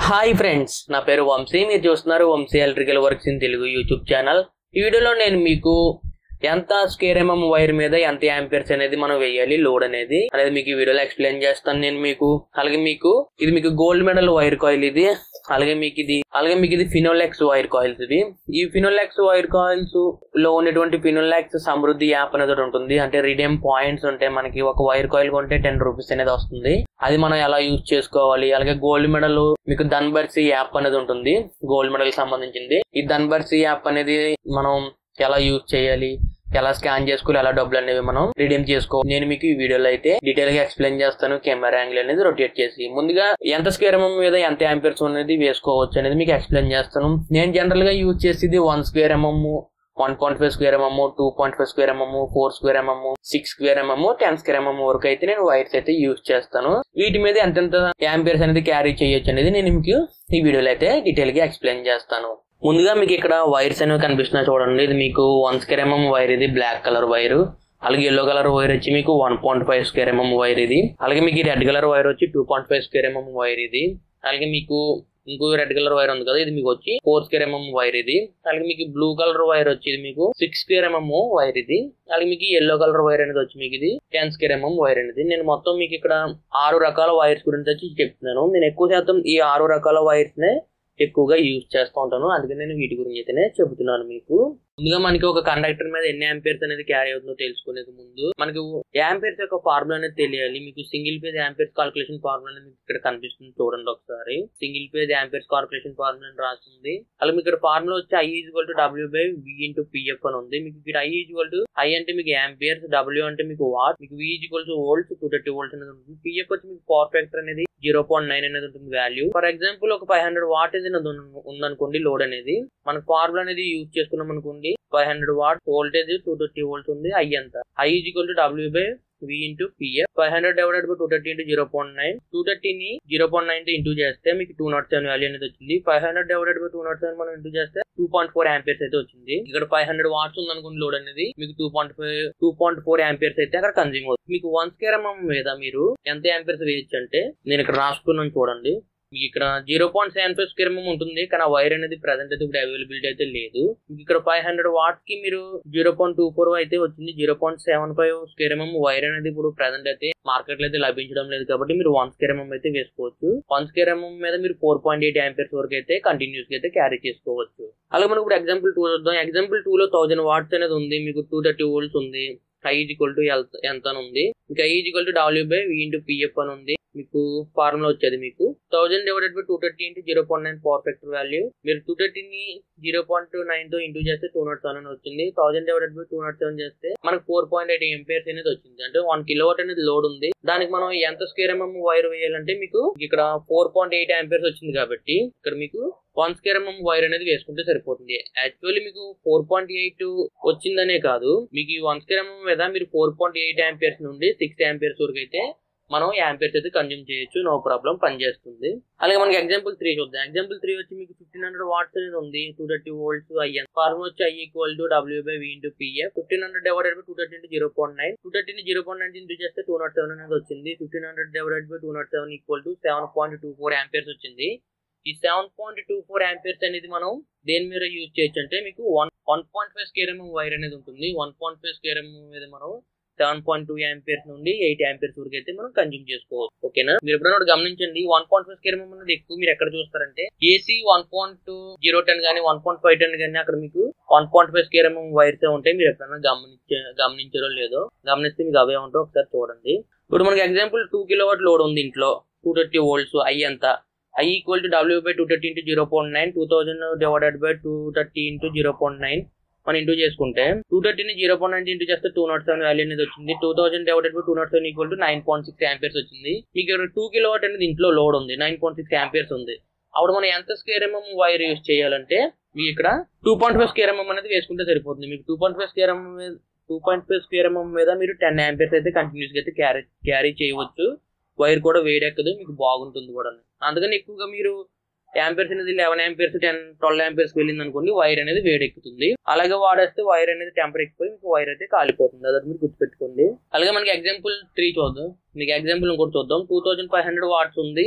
hi friends నా పేరు వంశీ మీరు చూస్తున్నారు Vamshi electrical works in Telugu YouTube channel ఈ వీడియోలో నేను మీకు ఎంత స్కేర్ ఎంఎం వైర్ మీద ఎంత యాంపియర్స్ అనేది మనం వేయాలి లోడ్ అనేది అనేది మీకు ఈ వీడియోలో ఎక్స్ప్లెయిన్ చేస్తాను నేను మీకు అలాగే మీకు ఇది మీకు గోల్డ్ మెడల్ వైర్ కాయిల్ ఇది అలాగే మీకు ఇది అలాగే మీకు ఇది ఫినోలెక్స్ వైర్ కాయిల్స్ ఇది ఈ ఫినోలెక్స్ వైర్ కాయిల్స్ లో ఉన్నటువంటి ఫినోలెక్స్ సమృద్ధి యాప్ అనేది ఒకటి ఉంటుంది అంటే రిడీమ్ పాయింట్స్ ఉంటే మనకి ఒక వైర్ కాయిల్ కొంటే టెన్ రూపీస్ అనేది వస్తుంది అది మనం ఎలా యూజ్ చేసుకోవాలి అలాగే గోల్డ్ మెడల్ మీకు ధన్బర్సీ యాప్ అనేది ఉంటుంది గోల్డ్ మెడల్ సంబంధించింది ఈ ధన్బర్సీ యాప్ అనేది మనం ఎలా యూజ్ చేయాలి ఎలా స్కాన్ చేసుకోవాలి ఎలా డబ్బులు అనేవి మనం రిడీమ్ చేసుకో నేను మీకు ఈ వీడియోలో అయితే డీటెయిల్ గా ఎక్స్ప్లెయిన్ చేస్తాను కెమెరా యాంగిల్ అనేది రొటేట్ చేసి ముందుగా ఎంత స్క్వేర్ ఎంఎం మీద ఎంత యాంపియర్స్ అనేది వేసుకోవచ్చు అనేది మీకు ఎక్స్ప్లెయిన్ చేస్తాను నేను జనరల్ గా యూజ్ చేసేది one square mm one point five square mm two point five square mm four square mm six square mm ten square mm వరకు అయితే నేను వైర్స్ అయితే యూజ్ చేస్తాను వీటి మీద ఎంతెంత యాంపియర్స్ అనేది క్యారీ చేయొచ్చు అనేది నేను మీకు ఈ వీడియోలో అయితే డీటెయిల్ గా ఎక్స్ప్లెయిన్ చేస్తాను ముందుగా మీకు ఇక్కడ వైర్స్ అనేవి కనిపిస్తున్నాయి చూడండి ఇది మీకు వన్ స్క్వేర్ ఎంఎం వైర్ ఇది బ్లాక్ కలర్ వైర్ అలాగే ఎల్లో కలర్ వైర్ వచ్చి మీకు one point five square mm wire ఇది అలాగే మీకు రెడ్ కలర్ వైర్ వచ్చి two point five square mm wire ఇది అలాగే మీకు ఇంకో రెడ్ కలర్ వైర్ ఉంది కదా ఇది మీకు వచ్చి ఫోర్ స్క్వేర్ ఎంఎం వైర్ ఇది అలాగే మీకు బ్లూ కలర్ వైర్ వచ్చి ఇది మీకు సిక్స్ స్క్వేర్ ఎంఎం వైర్ ఇది అలాగే మీకు ఎల్లో కలర్ వైర్ అనేది వచ్చి మీకు ఇది టెన్ స్క్వేర్ ఎంఎం వైర్ అనేది నేను మొత్తం మీకు ఇక్కడ ఆరు రకాల వైర్స్ గురించి వచ్చి చెప్తున్నాను నేను ఎక్కువ శాతం ఈ ఆరు రకాల వైర్స్ నే ఎక్కువగా యూజ్ చేస్తూ ఉంటాను అందుకని నేను వీటి గురించి అయితేనే చెబుతున్నాను మీకు ముందుగా మనకి ఒక కండక్టర్ మీద ఎన్ని యాంపియర్స్ అనేది క్యారీ అవుతుందో తెలుసుకునేది ముందు మనకి యాంపియర్స్ యొక్క ఫార్ములా అనేది తెలియాలి మీకు single phase amperes calculation formula అనేది మీకు ఇక్కడ కనిపిస్తుంది చూడండి ఒకసారి single phase amperes calculation formula అని రాస్తుంది అలాగే మీకు ఇక్కడ ఫార్ములా వచ్చి I equal to W by V into PF అని ఉంది మీకు ఇక్కడ ఐ ఈజ్వల్ టు ఐ అంటే మీకు యాంపియర్స్ డబ్ల్యూ అంటే మీకు వాట్ మీకు V equal to volts two thirty volts అనేది ఉంటుంది పిఎఫ్ వచ్చి మీకు పవర్ ఫ్యాక్టర్ అనేది జీరో పాయింట్ నైన్ అనేది ఉంటుంది వాల్యూ ఫర్ ఎగ్జాంపుల్ ఒక ఫైవ్ హండ్రెడ్ వాట్ అనేది ఉందనుకోండి లోడ్ అనేది మన ఫార్ములా అనేది యూజ్ చేసుకున్నాం అనుకోండి five hundred watt voltage two thirty volts ఉంది ఐ ఎంత I is equal to W by V into PF five hundred divided by two thirty into zero point nine two థర్టీని zero point nine into చేస్తే మీకు two naught seven value అనేది వచ్చింది five hundred divided by two naught seven మనం into చేస్తే two point four amperes అయితే వచ్చింది ఇక్కడ ఫైవ్ హండ్రెడ్ వాట్స్ ఉంది అనుకున్న లోడ్ అనేది మీకు two point five two point four amperes అయితే అక్కడ కన్జ్యూమ్ అవుతుంది మీకు వన్ స్కేర్ ఎంఎం మీద మీరు ఎంత యాంపియర్స్ వేయచ్చు అంటే నేను ఇక్కడ రాసుకున్నాను చూడండి మీకు ఇక్కడ zero point seven five square mm ఉంటుంది కానీ ఆ వైర్ అనేది ప్రజెంట్ అయితే ఇప్పుడు అవైలబిలిటీ అయితే లేదు మీకు ఇక్కడ ఫైవ్ హండ్రెడ్ వాట్స్ కి మీరు జీరో పాయింట్ టూ ఫోర్ అయితే వచ్చింది zero point seven five square mm wire అనేది ఇప్పుడు ప్రజెంట్ అయితే మార్కెట్ లో అయితే లభించడం లేదు కాబట్టి మీరు వన్ స్క్వేర్ ఎంఎం అయితే వేసుకోవచ్చు వన్ స్క్వేర్ ఎంఎం మీద మీరు ఫోర్ పాయింట్ ఎయిట్ యాంపియర్స్ వరకు అయితే కంటిన్యూస్ గా అయితే క్యారీ చేసుకోవచ్చు అలాగే మనకు ఇప్పుడు ఎగ్జాంపుల్ టూ చూద్దాం ఎగ్జాంపుల్ టూ లో థౌసండ్ వాట్స్ అనేది ఉంది మీకు టూ థర్టీ వోల్ట్స్ ఉంది ఐ ఈక్వల్ టు ఎంత అని ఉంది మీకు I equal to W by V into PF అని ఉంది మీకు ఫార్ములా వచ్చేది మీకు thousand divided by two thirty into zero point nine power factor value మీరు టూ థర్టీని జీరో పాయింట్ నైన్ తో ఇంటూ చేస్తే టూ నాట్ సెవెన్ అని వచ్చింది thousand divided by two naught seven చేస్తే మనకు ఫోర్ పాయింట్ ఎయిట్ ఎంపీఎస్ అనేది వచ్చింది అంటే వన్ కిలోవాట్ అనేది లోడ్ ఉంది దానికి మనం ఎంత స్క్వేర్ ఎంఎం వైర్ వేయాలంటే మీకు ఇక్కడ ఫోర్ పాయింట్ ఎయిట్ ఎంపీఎస్ వచ్చింది కాబట్టి ఇక్కడ మీకు వన్ స్క్వేర్ ఎంఎం వైర్ అనేది వేసుకుంటే సరిపోతుంది యాక్చువల్లీ మీకు ఫోర్ పాయింట్ ఎయిట్ వచ్చిందనే కాదు మీకు ఈ వన్ స్క్వేర్ ఎంఎం మీద మీరు ఫోర్ పాయింట్ ఎయిట్ యాంపియర్స్ నుండి సిక్స్ యాంపియర్స్ వరకు అయితే మనం యాంపియర్స్ అయితే కన్జ్యూమ్ చేయొచ్చు నో ప్రాబ్లం పనిచేస్తుంది అలాగే మనకి ఎగ్జాంపుల్ త్రీ చూద్దాం ఎగ్జాంపుల్ త్రీ వచ్చి మీకు ఫిఫ్టీన్ హండ్రెడ్ వాట్స్ అనేది ఉంది two thirty volts in form వచ్చి I equal to W by V into PF fifteen hundred divided by two thirty into zero point nine two థర్టీని zero point nine into చేస్తే two naught seven అనేది వచ్చింది fifteen hundred divided by two naught seven equal to seven point two four amperes వచ్చింది ఈ seven point two four amperes అనేది మనం దేని మీద యూజ్ చేయొచ్చు అంటే మీకు one one point five square mm wire అనేది ఉంటుంది one point five square mm మీద మనం సెవెన్ పాయింట్ టూ యాంపియర్స్ నుండి ఎయిట్ యాంపియర్స్ వరకు అయితే మనం కన్జ్యూమ్ చేసుకోవచ్చు ఓకేనా మీరు ఎప్పుడైనా ఒకటి గమనించండి one point five square mm అనేది ఎక్కువ మీరు ఎక్కడ చూస్తారంటే AC one point zero ten కానీ వన్ పాయింట్ ఫైవ్ టెన్ కానీ అక్కడ మీకు one point five square mm wires ఉంటాయి మీరు ఎప్పుడైనా గమనించే గమనించారో లేదో గమనిస్తే మీకు అవే ఉంటాయి ఒకసారి చూడండి ఇప్పుడు మనకి example two kilo watt load ఉంది ఇంట్లో టూ థర్టీ వోల్ట్స్ ఐ అంతా I equal to W by two thirty into zero point nine two thousand divided by two thirty into zero point nine మనం ఇంటూ చేసుకుంటే two థర్టీని zero point nine into చేస్తే two naught seven value అనేది వచ్చింది two thousand divided by two naught seven equal to nine point six amperes వచ్చింది మీకు ఇక్కడ two kilo what అనేది ఇంట్లో లోడ్ ఉంది నైన్ పాయింట్ సిక్స్ యాంపియర్స్ ఉంది అప్పుడు మనం ఎంత స్కేర్ ఎంఎం వైర్ యూస్ చేయాలంటే మీకు ఇక్కడ two point five square mm అనేది వేసుకుంటే సరిపోతుంది మీకు two point five square mm two point five square mm మీద మీరు టెన్ యాంపియర్స్ అయితే కంటిన్యూస్ గా అయితే క్యారీ క్యారీ చేయవచ్చు వైర్ కూడా వేడెక్కదు మీకు బాగుంటుంది కూడా అందుకని ఎక్కువగా మీరు యాంపియర్స్ అనేది eleven amperes ten twelve amperes వెళ్ళింది అనుకోండి వైర్ అనేది వేడెక్కుతుంది అలాగే వాడేస్తే వైర్ అనేది టెంపర్ ఎక్కిపోయి మీకు వైర్ అయితే కాలిపోతుంది అదొకటి మీరు గుర్తుపెట్టుకోండి అలాగే మనకి ఎగ్జాంపుల్ త్రీ చూద్దాం మీకు ఎగ్జాంపుల్ ఇంకోటి చూద్దాం two thousand five hundred watts ఉంది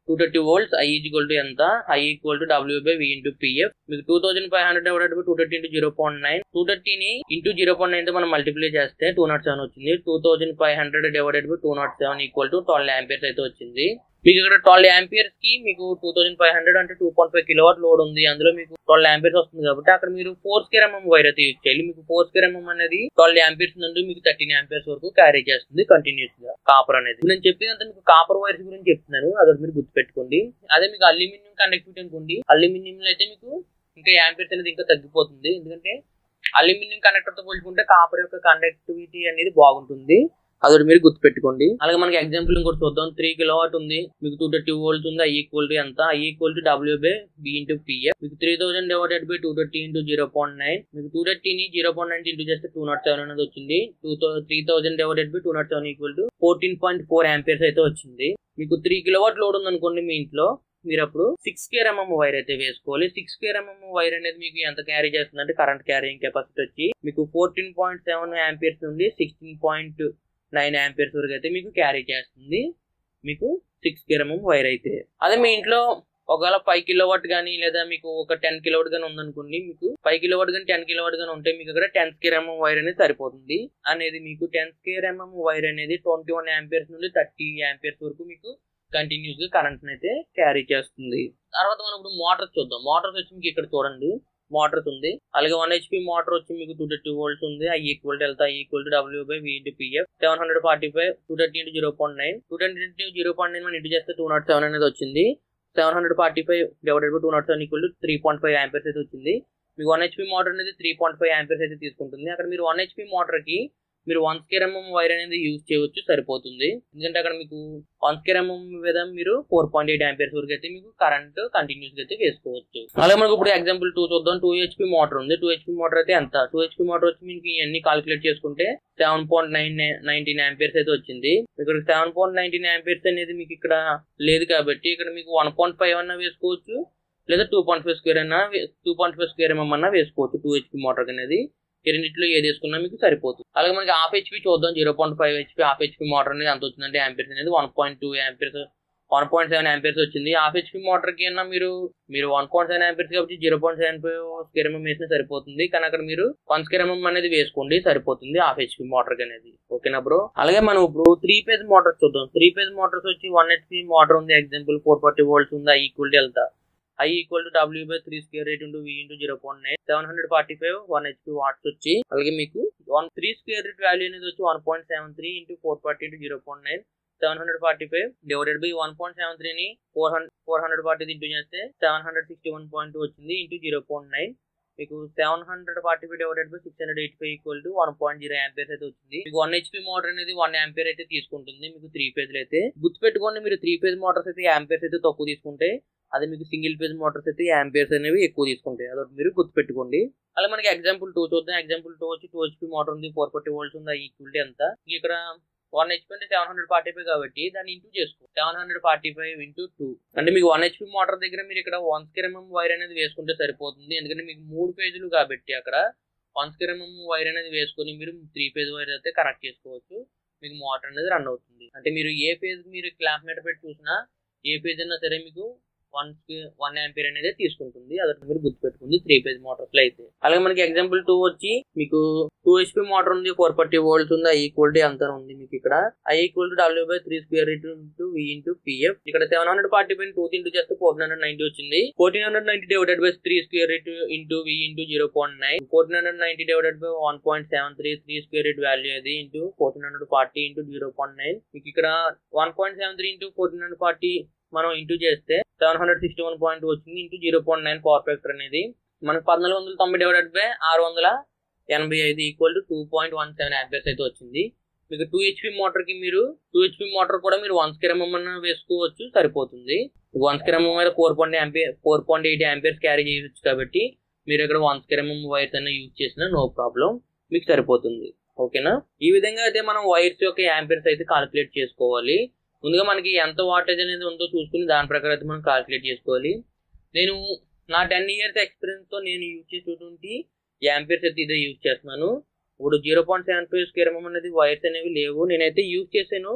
two thirty volts I equal to ఎంత I equal to W by V into PF మీకు two thousand five hundred divided by two thirty into zero point nine two థర్టీని into zero point nine తో మనం multiply చేస్తే two naught seven వచ్చింది two thousand five hundred divided by two naught seven equal to twelve amperes అయితే వచ్చింది మీకు ఇక్కడ twelve amperes కి మీకు టూ థౌసండ్ ఫైవ్ హండ్రెడ్ అంటే two point five kilowatt load ఉంది అందులో మీకు ట్వెల్వ్ యాంపియర్స్ వస్తుంది కాబట్టి అక్కడ మీరు ఫోర్ స్కేర్ ఎంఎం వైర్ అయితే యూజ్ చేయాలి మీకు ఫోర్ స్కేర్ ఎంఎం అనేది ట్వెల్వ్ యాంపియర్స్ నుండి మీకు థర్టీన్ యాంపియర్స్ వరకు క్యారీ చేస్తుంది కంటిన్యూస్ గా కాపర్ అనేది నేను చెప్పేదంతా మీకు కాపర్ వైర్స్ గురించి చెప్తున్నాను అది మీరు గుర్తుపెట్టుకోండి అదే మీకు అల్యూమినియం కండక్టివిటీ అనుకోండి అల్యూమినియం లో అయితే మీకు ఇంకా యాంపియర్స్ అనేది ఇంకా తగ్గిపోతుంది ఎందుకంటే అల్యూమినియం కండక్టర్ తో పోల్చుకుంటే కాపర్ యొక్క కండక్టివిటీ అనేది బాగుంటుంది అదొకటి మీరు గుర్తుపెట్టుకోండి అలాగే మనకి ఎగ్జాంపుల్ ఇంకోటి చూద్దాం త్రీ కిలోవాట్ ఉంది మీకు టూ థర్టీ వోల్ట్స్ ఉంది ఐ ఈక్వల్ టు ఎంత I equal to W by B into PF మీకు three thousand divided by two thirty into zero point nine మీకు టూ థర్టీని జీరో పాయింట్ నైన్ ఇంటూ చేస్తే two naught seven అనేది వచ్చింది two three thousand divided by two naught seven equal to fourteen point four amperes అయితే వచ్చింది మీకు three kilowatt load ఉంది అనుకోండి మీ ఇంట్లో మీరు అప్పుడు సిక్స్ కేర్ ఎంఎం వైర్ అయితే వేసుకోవాలి సిక్స్ కేర్ ఎంఎం వైర్ అనేది మీకు ఎంత క్యారీ చేస్తుంది అంటే కరెంట్ క్యారీయింగ్ కెపాసిటీ వచ్చి మీకు ఫోర్టీన్ పాయింట్ సెవెన్ యాంపియర్స్ నుండి సిక్స్టీన్ పాయింట్ నైన్ యాంపియర్స్ వరకు అయితే మీకు క్యారీ చేస్తుంది మీకు సిక్స్ కేర్ ఎంఎం వైర్ అయితే అదే మీ ఇంట్లో ఒకవేళ ఫైవ్ కిలో వాట్ కానీ లేదా మీకు ఒక టెన్ కిలో వాట్ కానీ ఉందనుకోండి మీకు ఫైవ్ కిలో వాట్ కానీ టెన్ కిలో వాట్ కానీ ఉంటే మీకు అక్కడ టెన్ స్కేర్ ఎంఎం వైర్ అనేది సరిపోతుంది అనేది మీకు టెన్ స్కేర్ ఎంఎం వైర్ అనేది ట్వంటీ వన్ యాంపియర్స్ నుండి థర్టీ యాంపియర్స్ వరకు మీకు కంటిన్యూస్ గా కరెంట్ అయితే క్యారీ చేస్తుంది తర్వాత మనం ఇప్పుడు మోటార్స్ చూద్దాం మోటార్స్ వచ్చి మీకు ఇక్కడ చూడండి మోటార్స్ ఉంది అలాగే వన్ హెచ్పి మోటార్ వచ్చి మీకు టూ థర్టీ వోల్ట్స్ ఉంది ఐ ఈక్వల్ టు వెళ్తా equal to W by V into PF seven hundred forty five two thirty into zero point nine two thirty into zero point nine మనం into చేస్తే two naught seven అనేది వచ్చింది seven hundred forty five divided by two naught seven equal to three point five amperes అయితే వచ్చింది మీకు one HP motor అనేది three point five amperes అయితే తీసుకుంటుంది అక్కడ మీరు వన్ హెచ్పి మోటార్కి మీరు వన్ స్కేర్ ఎంఎం వైర్ అనేది యూజ్ చేయవచ్చు సరిపోతుంది ఎందుకంటే అక్కడ మీకు వన్ స్కేర్ ఎంఎం మీద మీరు ఫోర్ పాయింట్ ఎయిట్ యాంపియర్స్ వరకు అయితే మీకు కరెంట్ కంటిన్యూస్ గా అయితే వేసుకోవచ్చు అలాగే మనకు ఇప్పుడు ఎగ్జాంపుల్ టూ చూద్దాం టూ హెచ్పి మోటార్ ఉంది టూ హెచ్పి మోటార్ అయితే ఎంత టూ హెచ్పి మోటార్ వచ్చి మీకు ఇవన్నీ కాల్కులేట్ చేసుకుంటే seven point nine nineteen amperes అయితే వచ్చింది ఇక్కడ సెవెన్ పాయింట్ నైన్టీన్ యాంపియర్స్ అనేది మీకు ఇక్కడ లేదు కాబట్టి ఇక్కడ మీకు వన్ పాయింట్ ఫైవ్ అన్నా వేసుకోవచ్చు లేదా టూ పాయింట్ ఫైవ్ స్క్వేర్ అన్నా two point five square mm అన్నా వేసుకోవచ్చు టూ హెచ్పి మోటార్ అనేది ఈ రెండిట్లో ఏది వేసుకున్నా మీకు సరిపోతుంది అలాగే మనకి హాఫ్ హెచ్పి చూద్దాం zero point five HP half HP motor అనేది ఎంత వచ్చిందంటే యాంపియర్స్ అనేది one point two amperes one point seven amperes వచ్చింది హాఫ్ హెచ్పి మోటార్ కి అన్నా మీరు మీరు వన్ పాయింట్ సెవెన్ యాంపియర్స్ కాబట్టి zero point seven five square mm వేసినా సరిపోతుంది కానీ అక్కడ మీరు వన్ స్క్వేర్ ఎంఎం అనేది వేసుకోండి సరిపోతుంది హాఫ్ హెచ్పి మోటార్ అనేది ఓకేనా బ్రో అలాగే మనం ఇప్పుడు త్రీ పేజ్ మోటార్స్ చూద్దాం త్రీ పేజ్ మోటార్స్ వచ్చి వన్ హెచ్పి మోటార్ ఉంది ఎగ్జాంపుల్ ఫోర్ ఫార్టీ వోల్ట్స్ ఉంది ఈక్వల్ టు వెళ్తా I equal to W by three square root into V into zero point nine seven hundred forty five one HP watts వచ్చి అలాగే మీకు one three square root value అనేది వచ్చి one point seven three into four forty into zero point nine seven hundred forty five divided by one point seven త్రీని four hundred four hundred forty into చేస్తే seven hundred sixty one point two వచ్చింది into zero point nine మీకు seven hundred forty five divided by six hundred eighty five equal to one point zero amperes అయితే వచ్చింది మీకు one HP motor అనేది one ampere అయితే తీసుకుంటుంది మీకు three phase అయితే గుర్తుపెట్టుకోండి మీరు త్రీ ఫేజ్ మోటార్స్ అయితే యాంపియర్స్ అయితే తక్కువ తీసుకుంటే అదే మీకు సింగిల్ ఫేజ్ మోటార్స్ అయితే యాంపియర్స్ అనేవి ఎక్కువ తీసుకుంటాయి అదొకటి మీరు గుర్తుపెట్టుకోండి అలా మనకి ఎగ్జాంపుల్ టూ చూద్దాం ఎగ్జాంపుల్ టూ వచ్చి టూ హెచ్పి మోటార్ ఉంది ఫోర్ ఫార్టీ వోల్ట్స్ ఉంది ఈక్వల్ ఎంత ఇక్కడ వన్ హెచ్పి అంటే సెవెన్ హండ్రెడ్ ఫార్టీ ఫైవ్ కాబట్టి దాన్ని ఇంటూ చేసుకో seven hundred forty five into two అంటే మీకు వన్ హెచ్పి మోటార్ దగ్గర మీరు ఇక్కడ వన్ స్క్వేర్ ఎంఎం వైర్ అనేది వేసుకుంటే సరిపోతుంది ఎందుకంటే మీకు మూడు పేజీలు కాబట్టి అక్కడ వన్ స్క్వేర్ ఎంఎం వైర్ అనేది వేసుకొని మీరు త్రీ ఫేజ్ వైర్ అయితే కనెక్ట్ చేసుకోవచ్చు మీకు మోటార్ అనేది రన్ అవుతుంది అంటే మీరు ఏ ఫేజ్ మీరు క్లాంప్ మీటర్ పెట్టి చూసినా ఏ ఫేజ్ అయినా సరే మీకు వన్ వన్ యాంపియర్ అనేది తీసుకుంటుంది అదొకటి మీరు గుర్తుపెట్టుకుంది త్రీ ఫేజ్ మోటార్స్ లో అయితే అలాగే మనకి ఎగ్జాంపుల్ టూ వచ్చి మీకు టూ హెచ్పి మోటార్ ఉంది ఫోర్ ఫార్టీ వోల్ట్స్ ఉంది ఐ ఈక్వల్ టు ఎంత ఉంది మీకు ఇక్కడ I equal to W by three square into V into PF ఇక్కడ సెవెన్ హండ్రెడ్ ఫార్టీ పైన టూ ఇంటూ చేస్తే ఫోర్టీన్ హండ్రెడ్ నైన్టీ వచ్చింది fourteen hundred ninety divided by three square into V into zero point nine fourteen hundred ninety divided by one point seven three three square value అది into fourteen hundred forty into zero point nine మీకు ఇక్కడ one point seven three into fourteen hundred forty మనం into చేస్తే seven hundred sixty one point వచ్చింది into zero point nine power factor అనేది మనకు పద్నాలుగు వందల తొంభై డివైడెడ్ బై ఆరు వందల ఎనభై ఐదు equal to two point one seven amperes అయితే వచ్చింది మీకు టూ హెచ్పి మోటార్ కి మీరు టూ హెచ్పి మోటార్ కూడా మీరు వన్ స్క్వేర్ ఎంఎం వేసుకోవచ్చు సరిపోతుంది వన్ స్క్వేర్ ఎంఎం మీద four point ampere four point eight amperes carry చేయవచ్చు కాబట్టి మీరు ఇక్కడ వన్ స్క్వేర్ ఎంఎం వైర్స్ అన్న యూజ్ చేసినా నో ప్రాబ్లం మీకు సరిపోతుంది ఓకేనా ఈ విధంగా అయితే మనం వైర్స్ యొక్క యాంపియర్స్ అయితే కాలిక్యులేట్ చేసుకోవాలి ముందుగా మనకి ఎంత వాటేజ్ అనేది ఉందో చూసుకుని దాని ప్రకారం అయితే మనం కాలిక్యులేట్ చేసుకోవాలి నేను నా టెన్ ఇయర్స్ ఎక్స్పీరియన్స్ తో నేను యూజ్ చేసేటువంటి యాంపియర్స్ అయితే ఇదే యూజ్ చేస్తున్నాను ఇప్పుడు zero point seven five square mm అనేది వైర్స్ అనేవి లేవు నేనైతే యూజ్ చేశాను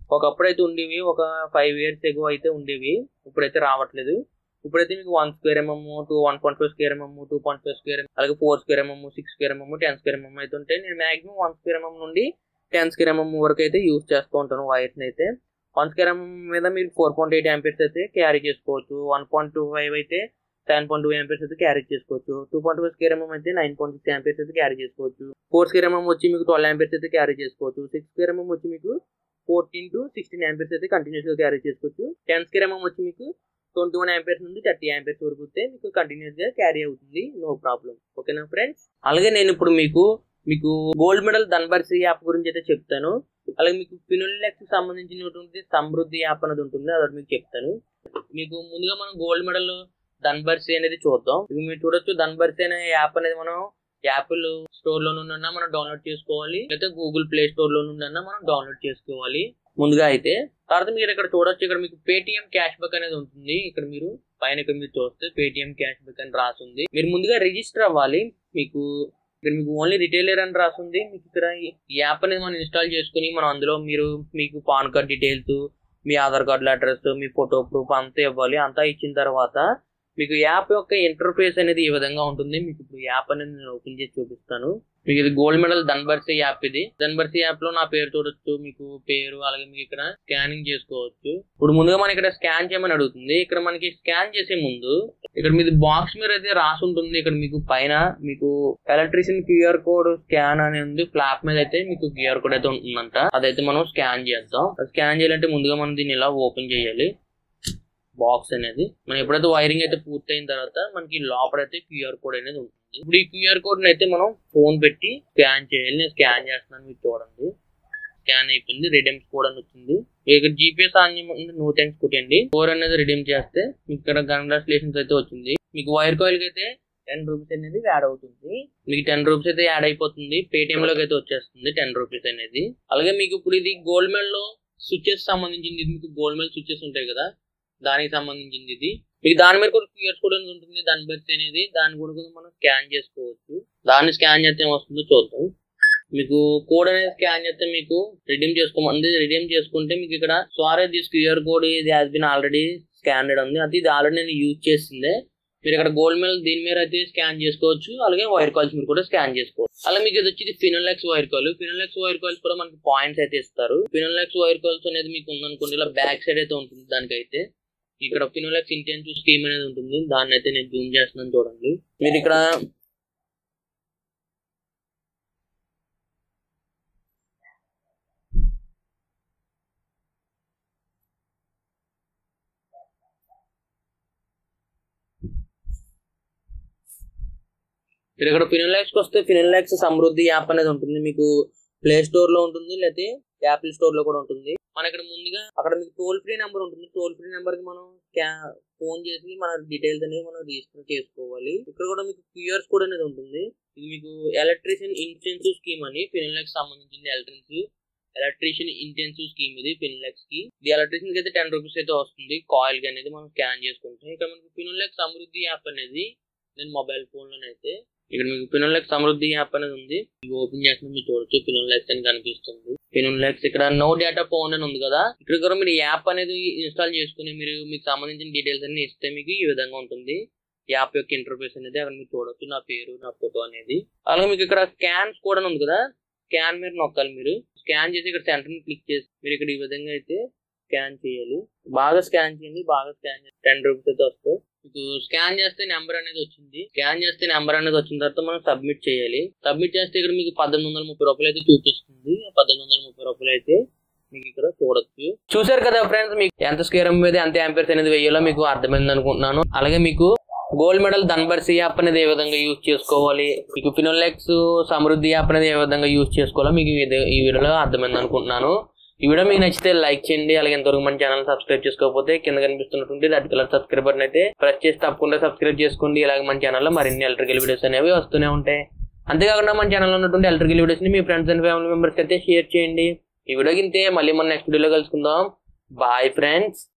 ఒకప్పుడు అయితే ఉండేవి ఒక ఫైవ్ ఇయర్స్ ఎగో అయితే ఉండేవి ఇప్పుడైతే రావట్లేదు ఇప్పుడైతే మీకు one square mm two one point five square mm two point five square అలాగే four square mm six square mm ten square mm అయితే ఉంటాయి నేను మాక్సిమం వన్ స్క్వేర్ ఎంఎం నుండి టెన్ స్క్వేర్ ఎంఎం వరకు అయితే యూజ్ చేస్తూ ఉంటాను వైర్స్ని అయితే వన్ స్క్వేర్ ఎంఎం మీద మీరు ఫోర్ పాయింట్ ఎయిట్ ఎంపీర్స్ అయితే క్యారీ చేసుకోవచ్చు వన్ పాయింట్ టూ ఫైవ్ అయితే సెవెన్ పాయింట్ టూ ఎంపీర్స్ అయితే క్యారీ చేసుకోవచ్చు two point five square mm అయితే నైన్ పాయింట్ సిక్స్ ఎంపీర్స్ అయితే క్యారీ చేసుకోవచ్చు ఫోర్ స్క్వేర్ ఎంఎం వచ్చి మీకు ట్వెల్వ్ ఎంపీర్స్ అయితే క్యారీ చేసుకోవచ్చు సిక్స్ స్క్వేర్ ఎంఎం వచ్చి మీకు ఫోర్టీన్ టు సిక్స్టీన్ ఎంపీర్స్ అయితే కంటిన్యూస్ గా క్యారీ చేసుకోవచ్చు టెన్ స్క్వేర్ ఎంఎం వచ్చి మీకు ట్వంటీ వన్ ఎంపీర్స్ నుండి థర్టీ ఎంపీర్స్ వరకు అయితే మీకు కంటిన్యూస్ గా క్యారీ అవుతుంది నో ప్రాబ్లం ఓకేనా ఫ్రెండ్స్ అలాగే నేను ఇప్పుడు మీకు మీకు గోల్డ్ మెడల్ ధన్బర్సి యాప్ గురించి అయితే చెప్తాను అలాగే మీకు ఫినోలెక్స్ సంబంధించినటువంటి సమృద్ధి యాప్ అనేది ఉంటుంది అదొకటి మీకు చెప్తాను మీకు ముందుగా మనం గోల్డ్ మెడల్ ధన్బర్సి అనేది చూద్దాం ఇక మీరు చూడొచ్చు ధన్బర్సి అనే యాప్ అనేది మనం యాపిల్ స్టోర్ లో నుండి మనం డౌన్లోడ్ చేసుకోవాలి లేదా గూగుల్ ప్లే స్టోర్ లో నుండి మనం డౌన్లోడ్ చేసుకోవాలి ముందుగా అయితే తర్వాత మీరు ఇక్కడ చూడొచ్చు ఇక్కడ మీకు పేటిఎం క్యాష్ బ్యాక్ అనేది ఉంటుంది ఇక్కడ మీరు పైన ఇక్కడ మీరు చూస్తే పేటిఎం క్యాష్ బ్యాక్ అని రాసింది మీరు ముందుగా రిజిస్టర్ అవ్వాలి మీకు ఇక్కడ మీకు ఓన్లీ రిటైలర్ అని రాసింది మీకు ఇక్కడ ఈ యాప్ అనేది మనం ఇన్స్టాల్ చేసుకుని మనం అందులో మీరు మీకు పాన్ కార్డ్ డీటెయిల్స్ మీ ఆధార్ కార్డుల అడ్రస్ మీ ఫోటో ప్రూఫ్ అంతా ఇవ్వాలి అంతా ఇచ్చిన తర్వాత మీకు యాప్ యొక్క ఇంటర్ఫేస్ అనేది ఈ విధంగా ఉంటుంది మీకు ఇప్పుడు యాప్ అనేది నేను ఓపెన్ చేసి చూపిస్తాను మీకు ఇది గోల్డ్ మెడల్ ధన్బర్సీ యాప్ ఇది ధన్బర్సీ యాప్ లో నా పేరు చూడొచ్చు మీకు పేరు అలాగే మీకు ఇక్కడ స్కానింగ్ చేసుకోవచ్చు ఇప్పుడు ముందుగా మన ఇక్కడ స్కాన్ చేయమని అడుగుతుంది ఇక్కడ మనకి స్కాన్ చేసే ముందు ఇక్కడ మీది బాక్స్ మీద అయితే రాసి ఉంటుంది ఇక్కడ మీకు పైన మీకు ఎలక్ట్రిషియన్ క్యూఆర్ కోడ్ స్కాన్ అని ఉంది ఫ్లాప్ మీద అయితే మీకు క్యూఆర్ కోడ్ అయితే ఉంటుందంట అదైతే మనం స్కాన్ చేద్దాం స్కాన్ చేయాలంటే ముందుగా మనం దీన్ని ఇలా ఓపెన్ చేయాలి బాక్స్ అనేది మనం ఎప్పుడైతే వైరింగ్ అయితే పూర్తయిన తర్వాత మనకి లోపల అయితే క్యూఆర్ కోడ్ అనేది ఉంటుంది ఇప్పుడు ఈ క్యూఆర్ కోడ్ అయితే మనం ఫోన్ పెట్టి స్కాన్ చేయాలి నేను స్కాన్ చేస్తున్నాను మీరు చూడండి స్కాన్ అయిపోయింది రిడీమ్స్ కోడ్ అని వచ్చింది ఇక్కడ జీపీఎస్ ఆన్ చేయమంటే నో థ్యాంక్స్ కొట్టండి ఫోర్ అనేది రిడీమ్ చేస్తే మీకు ఇక్కడ కంగ్రాచులేషన్స్ అయితే వచ్చింది మీకు వైర్ కాయిల్ అయితే టెన్ రూపీస్ అనేది యాడ్ అవుతుంది మీకు టెన్ రూపీస్ అయితే యాడ్ అయిపోతుంది పేటిఎం లోకి అయితే వచ్చేస్తుంది టెన్ రూపీస్ అనేది అలాగే మీకు ఇప్పుడు ఇది గోల్డ్ మెల్ లో స్విచ్చెస్ సంబంధించింది ఇది మీకు గోల్డ్ మెల్ స్విచ్చెస్ ఉంటాయి కదా దానికి సంబంధించింది ఇది మీకు దాని మీద కూడా క్యూఆర్ కోడ్ అనేది ఉంటుంది దాని బట్టి అనేది దాని కూడా కూడా మనం స్కాన్ చేసుకోవచ్చు దాన్ని స్కాన్ చేస్తే ఏమొస్తుందో చూద్దాం మీకు కోడ్ అనేది స్కాన్ చేస్తే మీకు రిడీమ్ చేసుకోమంది రిడీమ్ చేసుకుంటే మీకు ఇక్కడ సారీ దిస్ క్యూఆర్ కోడ్ ఇది హాస్ బిన్ ఆల్రెడీ స్కానెడ్ ఉంది అది ఇది ఆల్రెడీ నేను యూజ్ చేసిందే మీరు ఇక్కడ గోల్డ్ మెల్ దీని మీద అయితే స్కాన్ చేసుకోవచ్చు అలాగే వైర్ కాల్స్ మీరు కూడా స్కాన్ చేసుకోవచ్చు అలాగే మీకు ఇది వచ్చి Finolex wire coil Finolex wire coils కూడా మనకి పాయింట్స్ అయితే ఇస్తారు ఫినోలెక్స్ వైర్ కాల్స్ అనేది మీకు ఉందనుకోండి ఇలా బ్యాక్ సైడ్ అయితే ఉంటుంది దానికైతే ఇక్కడ ఫినోలెక్స్ ఇంటెన్సివ్ స్కీమ్ అనేది ఉంటుంది దాన్ని అయితే నేను జూమ్ చేస్తున్నాను చూడండి మీరు ఇక్కడ మీరు ఇక్కడ ఫినోలెక్స్ వస్తే ఫినోలెక్స్ సమృద్ధి యాప్ అనేది ఉంటుంది మీకు ప్లే స్టోర్ లో ఉంటుంది లేకపోతే యాపిల్ స్టోర్ లో కూడా ఉంటుంది మన ఇక్కడ ముందుగా అక్కడ మీకు టోల్ ఫ్రీ నెంబర్ ఉంటుంది టోల్ ఫ్రీ నెంబర్ కి మనం ఫోన్ చేసి మన డీటెయిల్స్ అనేవి మనం రిజిస్టర్ చేసుకోవాలి ఇక్కడ కూడా మీకు క్యూఆర్ కోడ్ అనేది ఉంటుంది ఇది మీకు ఎలక్ట్రీషియన్ ఇన్సెన్సివ్ స్కీమ్ అని ఫినోలెక్స్ సంబంధించింది ఎలక్ట్రిసిటీ ఎలక్ట్రీషియన్ ఇంటెన్సివ్ స్కీమ్ ఇది ఫినోలెక్స్ కి ఇది ఎలక్ట్రీషియన్ కి అయితే టెన్ రూపీస్ అయితే వస్తుంది కాయిల్ కి అనేది మనం స్కాన్ చేసుకుంటాం ఇక్కడ మనకి ఫినోలెక్స్ సమృద్ధి యాప్ అనేది నేను మొబైల్ ఫోన్ లోనైతే ఇక్కడ మీకు ఫినోలెక్స్ సమృద్ధి యాప్ అనేది ఉంది ఇది ఓపెన్ చేసిన మీరు చూడొచ్చు ఫినోలెక్స్ అని కనిపిస్తుంది ఫినోలెక్స్ ఇక్కడ నో డేటా ఫోన్ అని ఉంది కదా ఇక్కడ కూడా మీరు యాప్ అనేది ఇన్స్టాల్ చేసుకుని మీరు మీకు సంబంధించిన డీటెయిల్స్ అన్ని ఇస్తే మీకు ఈ విధంగా ఉంటుంది యాప్ యొక్క ఇంటర్ఫేస్ అనేది అక్కడ మీరు చూడొచ్చు నా పేరు నా ఫోటో అనేది అలాగే మీకు ఇక్కడ స్కాన్స్ కూడా ఉంది కదా స్కాన్ మీరు నొక్కాలి మీరు స్కాన్ చేసి ఇక్కడ సెంటర్ ని క్లిక్ చేసి మీరు ఇక్కడ ఈ విధంగా అయితే స్కాన్ చేయాలి బాగా స్కాన్ చేయండి బాగా స్కాన్ చేయండి టెన్ రూపీస్ అయితే వస్తాయి మీకు స్కాన్ చేస్తే నెంబర్ అనేది వచ్చింది స్కాన్ చేస్తే నెంబర్ అనేది వచ్చిన తర్వాత మనం సబ్మిట్ చేయాలి సబ్మిట్ చేస్తే ఇక్కడ మీకు పద్దెనిమిది వందల ముప్పై రూపాయలు అయితే చూపిస్తుంది పద్దెనిమిది వందల ముప్పై రూపాయలు అయితే మీకు ఇక్కడ చూడొచ్చు చూసారు కదా ఫ్రెండ్స్ మీకు ఎంత స్క్వేర్ మీద ఎంత యాంపీర్స్ అనేది వెయ్యాలో మీకు అర్థమైంది అనుకుంటున్నాను అలాగే మీకు గోల్డ్ మెడల్ ధన్బర్సీ యాప్ అనేది ఏ విధంగా యూజ్ చేసుకోవాలి మీకు ఫినోలెక్స్ సమృద్ధి యాప్ అనేది ఏ విధంగా యూజ్ చేసుకోవాలో మీకు ఇది- ఈ వీడియోలో అర్థమైంది అనుకుంటున్నాను ఈ వీడియో మీకు నచ్చితే లైక్ చేయండి అలాగే ఎంతవరకు మన ఛానల్ సబ్స్క్రైబ్ చేసుకోకపోతే కింద కనిపిస్తున్నటువంటి రెడ్ కలర్ సబ్స్క్రైబ్ బటన్ అయితే ప్రెస్ చేసి తప్పకుండా సబ్స్క్రైబ్ చేసుకోండి అలాగే మన ఛానల్లో మరిన్ని ఎలక్ట్రికల్ వీడియోస్ అనేవి వస్తూనే ఉంటాయి అంతేకాకుండా మన ఛానల్లో ఉన్నటువంటి ఎలక్ట్రికల్ వీడియోస్ ని మీ ఫ్రెండ్స్ అండ్ ఫ్యామిలీ మెంబర్స్ అయితే షేర్ చేయండి ఈ వీడియో కింతే మళ్ళీ మన నెక్స్ట్ వీడియోలో కలుసుకుందాం బాయ్ ఫ్రెండ్స్